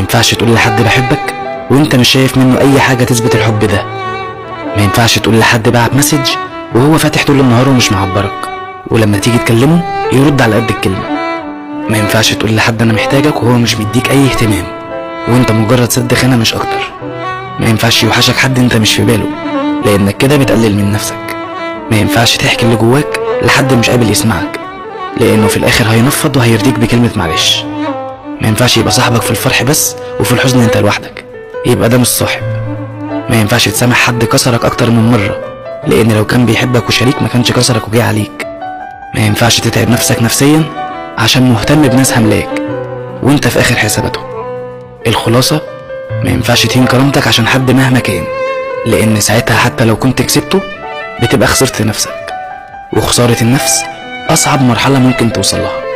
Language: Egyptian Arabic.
ينفعش تقول لحد بحبك وانت مش شايف منه اي حاجة تثبت الحب ده ما ينفعش تقول لحد بعت مسج وهو فاتح طول النهار ومش معبرك ولما تيجي تكلمه يرد على قد الكلمة ما ينفعش تقول لحد انا محتاجك وهو مش بيديك اي اهتمام وانت مجرد سد خانة مش اكتر ما ينفعش يوحشك حد انت مش في باله لانك كده بتقلل من نفسك ما ينفعش تحكي اللي جواك لحد مش قابل يسمعك لانه في الاخر هينفض وهيرضيك بكلمة معلش ما ينفعش يبقى صاحبك في الفرح بس وفي الحزن انت لوحدك يبقى ده مش صاحب ما ينفعش تسامح حد كسرك اكتر من مرة لان لو كان بيحبك وشريك ما كانش كسرك وجه عليك ما ينفعش تتعب نفسك نفسيا عشان مهتم بناس هملاك وانت في اخر حساباتهم الخلاصة ما ينفعش تهين كرامتك عشان حد مهما كان لان ساعتها حتى لو كنت كسبته بتبقى خسرت نفسك وخسارة النفس اصعب مرحلة ممكن توصل لها